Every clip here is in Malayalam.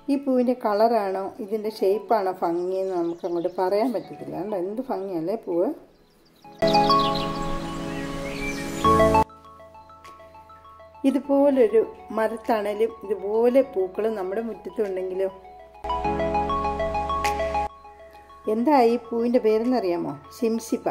ഈ പൂവിൻ്റെ കളറാണോ ഇതിൻ്റെ ഷേപ്പാണോ ഭംഗിയെന്ന് നമുക്ക് അങ്ങോട്ട് പറയാൻ പറ്റത്തില്ല കണ്ടോ എന്ത് ഭംഗിയല്ലേ പൂവ് ഇതുപോലൊരു മരത്തണലും ഇതുപോലെ പൂക്കളും നമ്മുടെ മുറ്റത്തുണ്ടെങ്കിലോ എന്താ ഈ പൂവിൻ്റെ പേരെന്നറിയാമോ ശിംശിപ്പ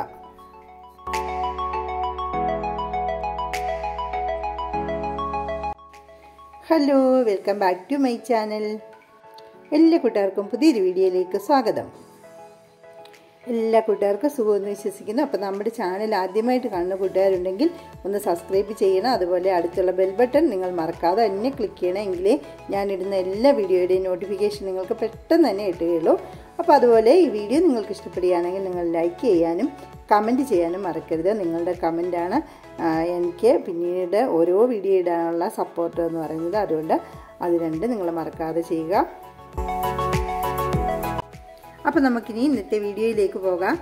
hello welcome back to my channel എല്ലാ കൂട്ടുകാർക്കും പുതിയൊരു വീഡിയോയിലേക്ക് സ്വാഗതം എല്ലാ കൂട്ടുകാർക്കും സുഖമെന്ന് വിശ്വസിക്കുന്നു അപ്പോൾ നമ്മുടെ ചാനൽ ആദ്യമായിട്ട് കാണുന്ന കൂട്ടുകാരുണ്ടെങ്കിൽ ഒന്ന് സബ്സ്ക്രൈബ് ചെയ്യണം അതുപോലെ അടുത്തുള്ള ബെൽ ബട്ടൺ നിങ്ങൾ മറക്കാതെ തന്നെ ക്ലിക്ക് ചെയ്യണം എങ്കിലേ ഞാനിടുന്ന എല്ലാ വീഡിയോയുടെയും നോട്ടിഫിക്കേഷൻ നിങ്ങൾക്ക് പെട്ടെന്ന് തന്നെ കിട്ടുകയുള്ളൂ അപ്പോൾ അതുപോലെ ഈ വീഡിയോ നിങ്ങൾക്ക് ഇഷ്ടപ്പെടുകയാണെങ്കിൽ നിങ്ങൾ ലൈക്ക് ചെയ്യാനും കമൻറ്റ് ചെയ്യാനും മറക്കരുത് നിങ്ങളുടെ കമൻറ്റാണ് എനിക്ക് പിന്നീട് ഓരോ വീഡിയോ ഇടാനുള്ള സപ്പോർട്ട് എന്ന് പറയുന്നത് അതുകൊണ്ട് അത് രണ്ട് നിങ്ങൾ മറക്കാതെ ചെയ്യുക അപ്പോൾ നമുക്കിനി ഇന്നത്തെ വീഡിയോയിലേക്ക് പോകാം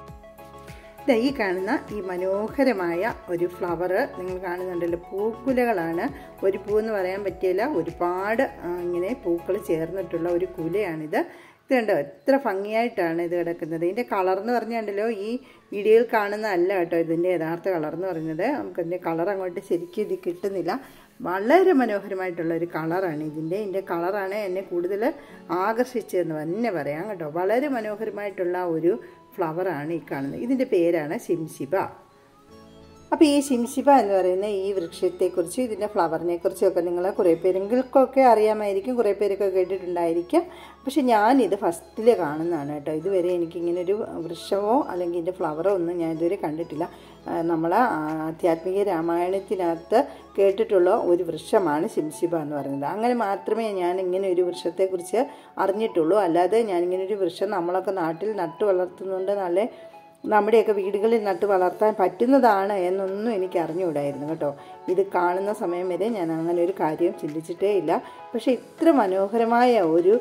ഈ കാണുന്ന ഈ മനോഹരമായ ഒരു ഫ്ലവർ നിങ്ങൾ കാണുന്നുണ്ടല്ലോ പൂക്കുലകളാണ് ഒരു പൂ എന്ന് പറയാൻ പറ്റില്ല ഒരുപാട് ഇങ്ങനെ പൂക്കൾ ചേർന്നിട്ടുള്ള ഒരു കുലയാണിത് ഇത് കണ്ടോ എത്ര ഭംഗിയായിട്ടാണ് ഇത് കിടക്കുന്നത് ഇതിൻ്റെ കളർ എന്ന് പറഞ്ഞാണ്ടല്ലോ ഈ വീഡിയോയിൽ കാണുന്ന അല്ല കേട്ടോ ഇതിൻ്റെ യഥാർത്ഥ കളർ എന്ന് പറയുന്നത് നമുക്കതിൻ്റെ കളർ അങ്ങോട്ട് ശരിക്കും ഇത് കിട്ടുന്നില്ല വളരെ മനോഹരമായിട്ടുള്ള ഒരു കളറാണ് ഇതിൻ്റെ ഇതിൻ്റെ കളറാണ് എന്നെ കൂടുതൽ ആകർഷിച്ചതെന്ന് തന്നെ പറയാം കേട്ടോ വളരെ മനോഹരമായിട്ടുള്ള ഒരു ഫ്ലവറാണ് ഈ കാണുന്നത് ഇതിൻ്റെ പേരാണ് ശിംശിബ അപ്പോൾ ഈ ശിംശിബ എന്ന് പറയുന്ന ഈ വൃക്ഷത്തെക്കുറിച്ച് ഇതിൻ്റെ ഫ്ലവറിനെ കുറിച്ചൊക്കെ നിങ്ങൾ കുറേ പേരെങ്കിൽക്കൊക്കെ അറിയാമായിരിക്കും കുറേ പേരൊക്കെ കേട്ടിട്ടുണ്ടായിരിക്കും പക്ഷെ ഞാനിത് ഫസ്റ്റിൽ കാണുന്നതാണ് കേട്ടോ ഇതുവരെ എനിക്കിങ്ങനെ ഒരു വൃക്ഷമോ അല്ലെങ്കിൽ ഇതിൻ്റെ ഫ്ലവറോ ഒന്നും ഞാൻ ഇതുവരെ കണ്ടിട്ടില്ല നമ്മൾ ആധ്യാത്മിക രാമായണത്തിനകത്ത് കേട്ടിട്ടുള്ള ഒരു വൃക്ഷമാണ് ശിംശിബ എന്ന് പറയുന്നത് അങ്ങനെ മാത്രമേ ഞാൻ ഇങ്ങനെ ഒരു വൃക്ഷത്തെക്കുറിച്ച് അറിഞ്ഞിട്ടുള്ളൂ അല്ലാതെ ഞാനിങ്ങനെ ഒരു വൃക്ഷം നമ്മളൊക്കെ നാട്ടിൽ നട്ടു വളർത്തുന്നുണ്ട് നല്ല നമ്മുടെയൊക്കെ വീടുകളിൽ നട്ട് വളർത്താൻ പറ്റുന്നതാണ് എന്നൊന്നും എനിക്ക് അറിഞ്ഞുകൂടായിരുന്നു കേട്ടോ ഇത് കാണുന്ന സമയം വരെ ഞാൻ അങ്ങനെ ഒരു കാര്യം ചിന്തിച്ചിട്ടേ ഇല്ല പക്ഷേ ഇത്ര മനോഹരമായ ഒരു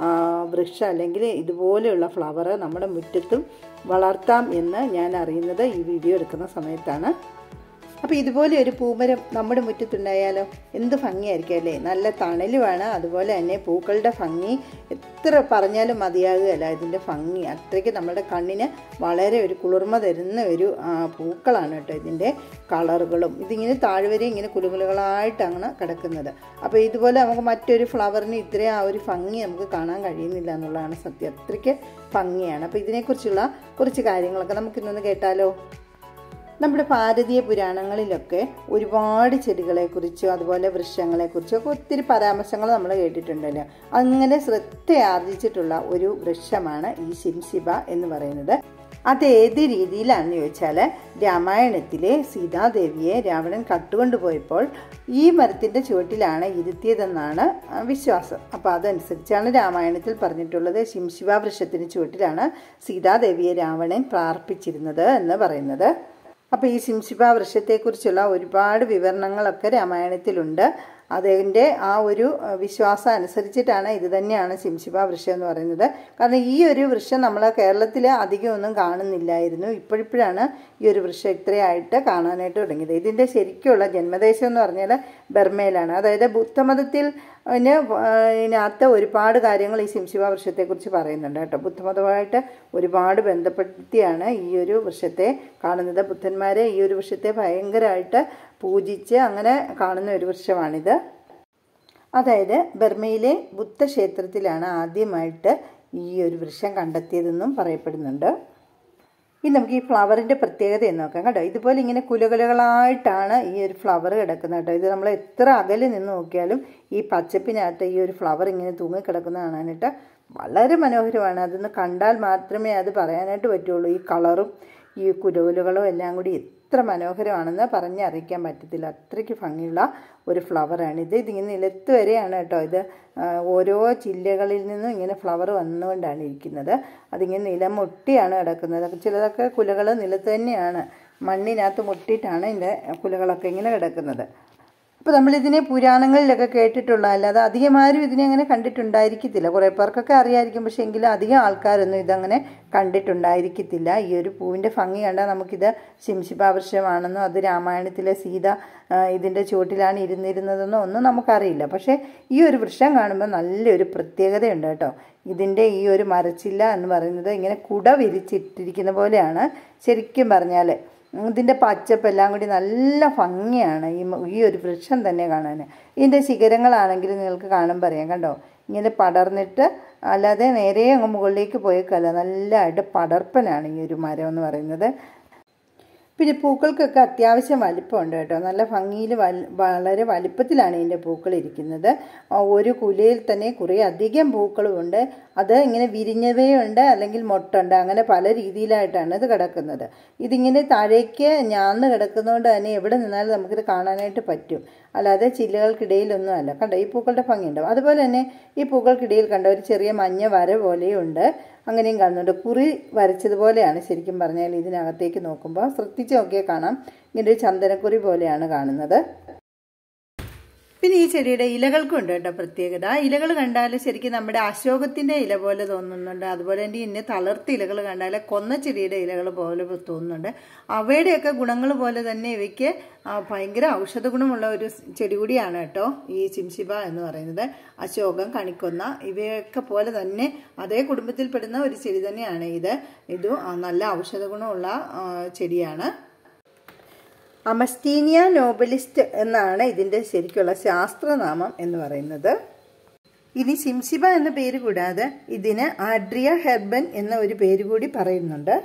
വൃക്ഷം അല്ലെങ്കിൽ ഇതുപോലെയുള്ള ഫ്ലവർ നമ്മുടെ മുറ്റത്തും വളർത്താം എന്ന് ഞാൻ അറിയുന്നത് ഈ വീഡിയോ എടുക്കുന്ന സമയത്താണ് അപ്പോൾ ഇതുപോലെ ഒരു പൂമരം നമ്മുടെ മുറ്റത്തുണ്ടായാലോ എന്ത് ഭംഗിയായിരിക്കും അല്ലേ നല്ല തണലുമാണ് അതുപോലെ തന്നെ പൂക്കളുടെ ഭംഗി എത്ര പറഞ്ഞാലും മതിയാകുകയല്ല ഇതിൻ്റെ ഭംഗി അത്രയ്ക്ക് നമ്മുടെ കണ്ണിന് വളരെ ഒരു കുളിർമ തരുന്ന ഒരു പൂക്കളാണ് കേട്ടോ ഇതിൻ്റെ കളറുകളും ഇതിങ്ങനെ താഴ്വരെ ഇങ്ങനെ കുലുകുലുകളായിട്ട് അങ്ങനെ കിടക്കുന്നത് അപ്പോൾ ഇതുപോലെ നമുക്ക് മറ്റൊരു ഫ്ലവറിന് ഇത്രയും ആ ഒരു ഭംഗി നമുക്ക് കാണാൻ കഴിയുന്നില്ല എന്നുള്ളതാണ് സത്യം അത്രയ്ക്ക് ഭംഗിയാണ് അപ്പോൾ ഇതിനെക്കുറിച്ചുള്ള കുറച്ച് കാര്യങ്ങളൊക്കെ നമുക്കിന്നൊന്ന് കേട്ടാലോ നമ്മുടെ ഭാരതീയ പുരാണങ്ങളിലൊക്കെ ഒരുപാട് ചെടികളെക്കുറിച്ചോ അതുപോലെ വൃക്ഷങ്ങളെക്കുറിച്ചോ ഒക്കെ ഒത്തിരി പരാമർശങ്ങൾ നമ്മൾ കേട്ടിട്ടുണ്ടല്ലോ അങ്ങനെ ശ്രദ്ധയാർജിച്ചിട്ടുള്ള ഒരു വൃക്ഷമാണ് ഈ ശിംശിബ എന്ന് പറയുന്നത് അത് ഏത് രീതിയിലാണെന്ന് ചോദിച്ചാൽ രാമായണത്തിലെ സീതാദേവിയെ രാവണൻ കട്ടുകൊണ്ടുപോയപ്പോൾ ഈ മരത്തിൻ്റെ ചുവട്ടിലാണ് ഇരുത്തിയതെന്നാണ് വിശ്വാസം അപ്പോൾ അതനുസരിച്ചാണ് രാമായണത്തിൽ പറഞ്ഞിട്ടുള്ളത് ശിംശിബ വൃക്ഷത്തിന് ചുവട്ടിലാണ് സീതാദേവിയെ രാവണൻ പ്രാർത്ഥിച്ചിരുന്നത് എന്ന് പറയുന്നത് അപ്പോൾ ഈ ശിംശിബ വൃക്ഷത്തെക്കുറിച്ചുള്ള ഒരുപാട് വിവരണങ്ങളൊക്കെ രാമായണത്തിലുണ്ട് അതിൻ്റെ ആ ഒരു വിശ്വാസം അനുസരിച്ചിട്ടാണ് ഇത് തന്നെയാണ് ശിംശിബ വൃക്ഷം എന്ന് പറയുന്നത് കാരണം ഈ ഒരു വൃക്ഷം നമ്മൾ കേരളത്തിൽ അധികമൊന്നും കാണുന്നില്ലായിരുന്നു ഇപ്പോഴിപ്പോഴാണ് ഈ ഒരു വൃക്ഷം ഇത്രയായിട്ട് കാണാനായിട്ട് തുടങ്ങിയത് ഇതിൻ്റെ ശരിക്കുള്ള ജന്മദേശം എന്ന് പറഞ്ഞാൽ ബർമയിലാണ് അതായത് ബുദ്ധമതത്തിൽ ഇതിനകത്ത് ഒരുപാട് കാര്യങ്ങൾ ഈ ശിംശിബ വൃക്ഷത്തെക്കുറിച്ച് പറയുന്നുണ്ട് കേട്ടോ ബുദ്ധമതമായിട്ട് ഒരുപാട് ബന്ധപ്പെടുത്തിയാണ് ഈ ഒരു വൃക്ഷത്തെ കാണുന്നത് ബുദ്ധന്മാരെ ഈ ഒരു വൃക്ഷത്തെ ഭയങ്കരമായിട്ട് പൂജിച്ച് അങ്ങനെ കാണുന്ന ഒരു വൃക്ഷമാണിത് അതായത് ബർമയിലെ ബുദ്ധക്ഷേത്രത്തിലാണ് ആദ്യമായിട്ട് ഈ ഒരു വൃക്ഷം കണ്ടെത്തിയതെന്നും പറയപ്പെടുന്നുണ്ട് ഇനി നമുക്ക് ഈ ഫ്ലവറിൻ്റെ പ്രത്യേകത എന്ന് നോക്കാം കേട്ടോ ഇതുപോലെ ഇങ്ങനെ കുലകുലകളായിട്ടാണ് ഈ ഒരു ഫ്ലവർ കിടക്കുന്നത് കേട്ടോ ഇത് നമ്മൾ എത്ര അകലെ നിന്ന് നോക്കിയാലും ഈ പച്ചപ്പിനകത്ത് ഈ ഒരു ഫ്ലവർ ഇങ്ങനെ തൂങ്ങിക്കിടക്കുന്ന കാണാനായിട്ട് വളരെ മനോഹരമാണ് അതൊന്ന് കണ്ടാൽ മാത്രമേ അത് പറയാനായിട്ട് പറ്റുള്ളൂ ഈ കളറും ഈ കുലകുലുകളും എല്ലാം കൂടി എത്ര മനോഹരമാണെന്ന് പറഞ്ഞറിയിക്കാൻ പറ്റത്തില്ല അത്രയ്ക്ക് ഭംഗിയുള്ള ഒരു ഫ്ലവറാണിത് ഇതിങ്ങനെ നിലത്ത് വരെയാണ് കേട്ടോ ഇത് ഓരോ ചില്ലകളിൽ നിന്നും ഇങ്ങനെ ഫ്ലവർ വന്നുകൊണ്ടാണ് ഇരിക്കുന്നത് അതിങ്ങനെ നിലം മുട്ടിയാണ് കിടക്കുന്നത് ചിലതൊക്കെ കുലകൾ നിലത്ത് തന്നെയാണ് മണ്ണിനകത്ത് മുട്ടിയിട്ടാണ് ഇതിൻ്റെ കുലകളൊക്കെ ഇങ്ങനെ കിടക്കുന്നത് അപ്പോൾ നമ്മളിതിനെ പുരാണങ്ങളിലൊക്കെ കേട്ടിട്ടുള്ള അല്ലാതെ അധികം ആരും ഇതിനെ അങ്ങനെ കണ്ടിട്ടുണ്ടായിരിക്കത്തില്ല കുറേ പേർക്കൊക്കെ അറിയാമായിരിക്കും പക്ഷേ എങ്കിലും അധികം ആൾക്കാരൊന്നും ഇതങ്ങനെ കണ്ടിട്ടുണ്ടായിരിക്കത്തില്ല ഈ ഒരു പൂവിൻ്റെ ഭംഗി കണ്ടാൽ നമുക്കിത് ശിംശിപാവൃക്ഷമാണെന്നോ അത് രാമായണത്തിലെ സീത ഇതിൻ്റെ ചുവട്ടിലാണ് ഇരുന്നിരുന്നതെന്നോ ഒന്നും നമുക്കറിയില്ല പക്ഷേ ഈ ഒരു വൃക്ഷം കാണുമ്പോൾ നല്ലൊരു പ്രത്യേകതയുണ്ട് കേട്ടോ ഇതിൻ്റെ ഈ ഒരു മരച്ചില്ല എന്ന് പറയുന്നത് ഇങ്ങനെ കുട വിരിച്ചിട്ടിരിക്കുന്ന പോലെയാണ് ശരിക്കും പറഞ്ഞാൽ ഇതിൻ്റെ പച്ചപ്പെല്ലാം കൂടി നല്ല ഭംഗിയാണ് ഈ ഈ ഒരു വൃക്ഷം തന്നെ കാണാൻ ഇതിൻ്റെ ശിഖരങ്ങളാണെങ്കിൽ നിങ്ങൾക്ക് കാണുമ്പോൾ അറിയാം കണ്ടോ ഇങ്ങനെ പടർന്നിട്ട് അല്ലാതെ നേരെ അങ്ങ് മുകളിലേക്ക് പോയേക്കല്ല നല്ലതായിട്ട് പടർപ്പനാണ് ഈ ഒരു മരം എന്ന് പറയുന്നത് പിന്നെ പൂക്കൾക്കൊക്കെ അത്യാവശ്യം വലിപ്പമുണ്ട് കേട്ടോ നല്ല ഭംഗിയിൽ വളരെ വലിപ്പത്തിലാണ് ഇതിൻ്റെ പൂക്കൾ ഇരിക്കുന്നത് ഒരു കുലയിൽ തന്നെ കുറേ അധികം പൂക്കളുമുണ്ട് അത് ഇങ്ങനെ വിരിഞ്ഞവയുണ്ട് അല്ലെങ്കിൽ മൊട്ടുണ്ട് അങ്ങനെ പല രീതിയിലായിട്ടാണ് ഇത് കിടക്കുന്നത് ഇതിങ്ങനെ താഴേക്ക് ഞാന്ന് കിടക്കുന്നതുകൊണ്ട് തന്നെ എവിടെ നിന്നാലും നമുക്കിത് കാണാനായിട്ട് പറ്റും അല്ലാതെ ചില്ലുകൾക്കിടയിലൊന്നും അല്ല കണ്ടോ ഈ പൂക്കളുടെ ഭംഗിയുണ്ടാവും അതുപോലെ തന്നെ ഈ പൂക്കൾക്കിടയിൽ കണ്ട ഒരു ചെറിയ മഞ്ഞ വര പോലെയുണ്ട് അങ്ങനെയും കാണുന്നുണ്ട് കുറി വരച്ചതുപോലെയാണ് ശരിക്കും പറഞ്ഞാൽ ഇതിനകത്തേക്ക് നോക്കുമ്പോൾ ശ്രദ്ധിച്ച് നോക്കിയാൽ കാണാം ഇങ്ങനെ ഒരു ചന്ദനക്കുറി പോലെയാണ് കാണുന്നത് പിന്നെ ഈ ചെടിയുടെ ഇലകൾക്കും ഉണ്ട് കേട്ടോ പ്രത്യേകത ഇലകൾ കണ്ടാൽ ശരിക്കും നമ്മുടെ അശോകത്തിന്റെ ഇല പോലെ തോന്നുന്നുണ്ട് അതുപോലെ തന്നെ ഇന്നെ തളർത്ത ഇലകൾ കണ്ടാൽ കൊന്ന ചെടിയുടെ ഇലകൾ പോലെ തോന്നുന്നുണ്ട് അവയുടെയൊക്കെ ഗുണങ്ങൾ പോലെ തന്നെ ഇവയ്ക്ക് ഭയങ്കര ഔഷധ ഗുണമുള്ള ഒരു ചെടി കൂടിയാണ് കേട്ടോ ഈ ചിംശിബ എന്ന് പറയുന്നത് അശോകം കണിക്കൊന്ന ഇവയൊക്കെ പോലെ തന്നെ അതേ കുടുംബത്തിൽപ്പെടുന്ന ഒരു ചെടി തന്നെയാണ് ഇത് ഇത് നല്ല ഔഷധ ഗുണമുള്ള ചെടിയാണ് അമസ്റ്റീനിയ നോബലിസ്റ്റ് എന്നാണ് ഇതിൻ്റെ ശരിക്കുള്ള ശാസ്ത്രനാമം എന്ന് പറയുന്നത് ഇനി സിംസിബ എന്ന പേര് കൂടാതെ ഇതിന് ആഡ്രിയ ഹെർബൻ എന്ന ഒരു പേര് കൂടി പറയുന്നുണ്ട്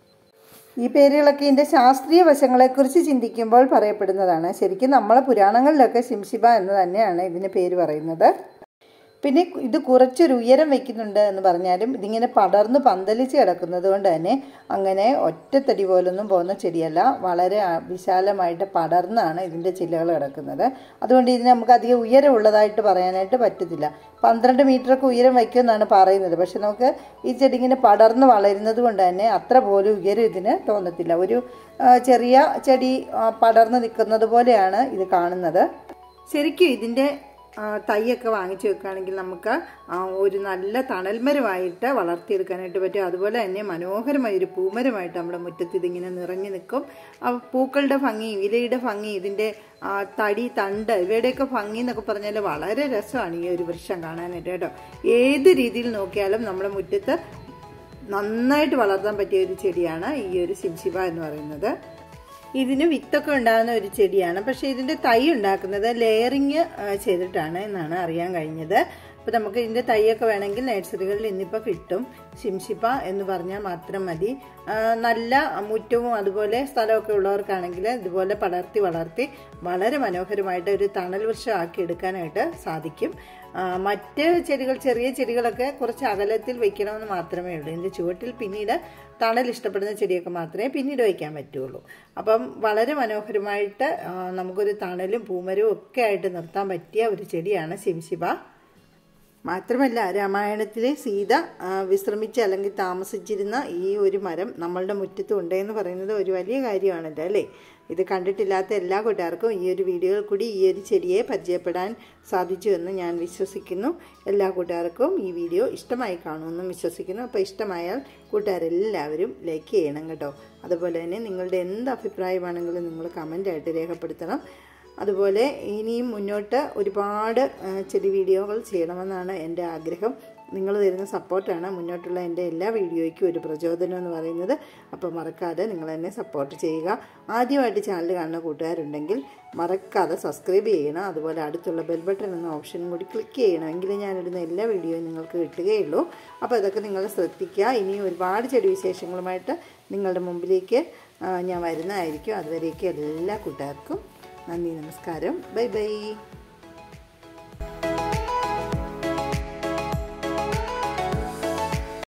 ഈ പേരുകളൊക്കെ ഇതിൻ്റെ ശാസ്ത്രീയ വശങ്ങളെക്കുറിച്ച് ചിന്തിക്കുമ്പോൾ പറയപ്പെടുന്നതാണ് ശരിക്കും നമ്മളെ പുരാണങ്ങളിലൊക്കെ സിംസിബ എന്ന് തന്നെയാണ് ഇതിന് പേര് പറയുന്നത് പിന്നെ ഇത് കുറച്ചൊരു ഉയരം വയ്ക്കുന്നുണ്ട് എന്ന് പറഞ്ഞാലും ഇതിങ്ങനെ പടർന്ന് പന്തലിച്ച് കിടക്കുന്നത് കൊണ്ട് തന്നെ അങ്ങനെ ഒറ്റത്തടി പോലൊന്നും പോകുന്ന ചെടിയല്ല വളരെ വിശാലമായിട്ട് പടർന്നാണ് ഇതിൻ്റെ ചില്ലകൾ കിടക്കുന്നത് അതുകൊണ്ട് ഇതിന് നമുക്ക് അധികം ഉയരമുള്ളതായിട്ട് പറയാനായിട്ട് പറ്റത്തില്ല പന്ത്രണ്ട് മീറ്ററൊക്കെ ഉയരം വയ്ക്കുമെന്നാണ് പറയുന്നത് പക്ഷെ നമുക്ക് ഈ ചെടി ഇങ്ങനെ പടർന്ന് വളരുന്നത് കൊണ്ട് തന്നെ അത്ര പോലും ഉയരം ഇതിന് തോന്നത്തില്ല ഒരു ചെറിയ ചെടി പടർന്ന് നിൽക്കുന്നത് പോലെയാണ് ഇത് കാണുന്നത് ശരിക്കും ഇതിൻ്റെ തൈയൊക്കെ വാങ്ങിച്ചു വെക്കുകയാണെങ്കിൽ നമുക്ക് ഒരു നല്ല തണൽമരമായിട്ട് വളർത്തിയെടുക്കാനായിട്ട് പറ്റും അതുപോലെ തന്നെ മനോഹരമായ ഒരു പൂമരമായിട്ട് നമ്മുടെ മുറ്റത്ത് ഇതിങ്ങനെ നിറഞ്ഞു നിൽക്കും പൂക്കളുടെ ഭംഗി ഇലയുടെ ഭംഗി ഇതിൻ്റെ തടി തണ്ട് ഇവയുടെയൊക്കെ ഭംഗി എന്നൊക്കെ പറഞ്ഞാൽ വളരെ രസമാണ് ഈ ഒരു വൃക്ഷം കാണാനായിട്ട് കേട്ടോ ഏത് രീതിയിൽ നോക്കിയാലും നമ്മുടെ മുറ്റത്ത് നന്നായിട്ട് വളർത്താൻ പറ്റിയ ഒരു ചെടിയാണ് ഈ ഒരു സിംസിബ എന്ന് പറയുന്നത് ഇതിന് വിത്തൊക്കെ ഉണ്ടാകുന്ന ഒരു ചെടിയാണ് പക്ഷേ ഇതിൻ്റെ തൈ ഉണ്ടാക്കുന്നത് ലെയറിങ് ചെയ്തിട്ടാണ് എന്നാണ് അറിയാൻ കഴിഞ്ഞത് അപ്പോൾ നമുക്ക് ഇതിൻ്റെ തൈയൊക്കെ വേണമെങ്കിൽ നഴ്സറികളിൽ ഇന്നിപ്പോൾ കിട്ടും ശിംശിപ്പ എന്ന് പറഞ്ഞാൽ മാത്രം മതി നല്ല മുറ്റവും അതുപോലെ സ്ഥലമൊക്കെ ഉള്ളവർക്കാണെങ്കിൽ ഇതുപോലെ പടർത്തി വളർത്തി വളരെ മനോഹരമായിട്ട് ഒരു തണൽ വൃക്ഷമാക്കി എടുക്കാനായിട്ട് സാധിക്കും മറ്റ് ചെടികൾ ചെറിയ ചെടികളൊക്കെ കുറച്ച് അകലത്തിൽ വെക്കണമെന്ന് മാത്രമേ ഉള്ളൂ ഇതിൻ്റെ ചുവട്ടിൽ പിന്നീട് തണൽ ഇഷ്ടപ്പെടുന്ന ചെടിയൊക്കെ മാത്രമേ പിന്നീട് വയ്ക്കാൻ പറ്റുള്ളൂ അപ്പം വളരെ മനോഹരമായിട്ട് നമുക്കൊരു തണലും പൂമരവും ഒക്കെ ആയിട്ട് നിർത്താൻ പറ്റിയ ഒരു ചെടിയാണ് ശിംശിബ മാത്രമല്ല രാമായണത്തിലെ സീത വിശ്രമിച്ച് അല്ലെങ്കിൽ താമസിച്ചിരുന്ന ഈ ഒരു മരം നമ്മളുടെ മുറ്റത്തും ഉണ്ടെന്ന് പറയുന്നത് ഒരു വലിയ കാര്യമാണല്ലോ അല്ലേ ഇത് കണ്ടിട്ടില്ലാത്ത എല്ലാ കൂട്ടുകാർക്കും ഈ ഒരു വീഡിയോയിൽ കൂടി ഈ ഒരു ചെടിയെ പരിചയപ്പെടാൻ സാധിച്ചു എന്ന് ഞാൻ വിശ്വസിക്കുന്നു എല്ലാ കൂട്ടുകാർക്കും ഈ വീഡിയോ ഇഷ്ടമായി കാണുമെന്നും വിശ്വസിക്കുന്നു അപ്പോൾ ഇഷ്ടമായാൽ കൂട്ടുകാരെല്ലാവരും ലൈക്ക് ചെയ്യണം കേട്ടോ അതുപോലെ തന്നെ നിങ്ങളുടെ എന്ത് അഭിപ്രായമാണെങ്കിലും നിങ്ങൾ കമൻ്റായിട്ട് രേഖപ്പെടുത്തണം അതുപോലെ ഇനിയും മുന്നോട്ട് ഒരുപാട് ചെടി വീഡിയോകൾ ചെയ്യണമെന്നാണ് എൻ്റെ ആഗ്രഹം നിങ്ങൾ തരുന്ന സപ്പോർട്ടാണ് മുന്നോട്ടുള്ള എൻ്റെ എല്ലാ വീഡിയോയ്ക്കും ഒരു പ്രചോദനം എന്ന് പറയുന്നത് അപ്പോൾ മറക്കാതെ നിങ്ങൾ എന്നെ സപ്പോർട്ട് ചെയ്യുക ആദ്യമായിട്ട് ചാനൽ കാണുന്ന കൂട്ടുകാരുണ്ടെങ്കിൽ മറക്കാതെ സബ്സ്ക്രൈബ് ചെയ്യണം അതുപോലെ അടുത്തുള്ള ബെൽ ബട്ടൺ എന്ന ഓപ്ഷനും കൂടി ക്ലിക്ക് ചെയ്യണം എങ്കിലും ഞാനിടുന്ന എല്ലാ വീഡിയോയും നിങ്ങൾക്ക് കിട്ടുകയുള്ളൂ അപ്പോൾ ഇതൊക്കെ നിങ്ങൾ ശ്രദ്ധിക്കുക ഇനിയും ഒരുപാട് ചെടി വിശേഷങ്ങളുമായിട്ട് നിങ്ങളുടെ മുമ്പിലേക്ക് ഞാൻ വരുന്നതായിരിക്കും അതുവരേക്കും എല്ലാ കൂട്ടുകാർക്കും നന്ദി നമസ്കാരം ബൈ ബൈ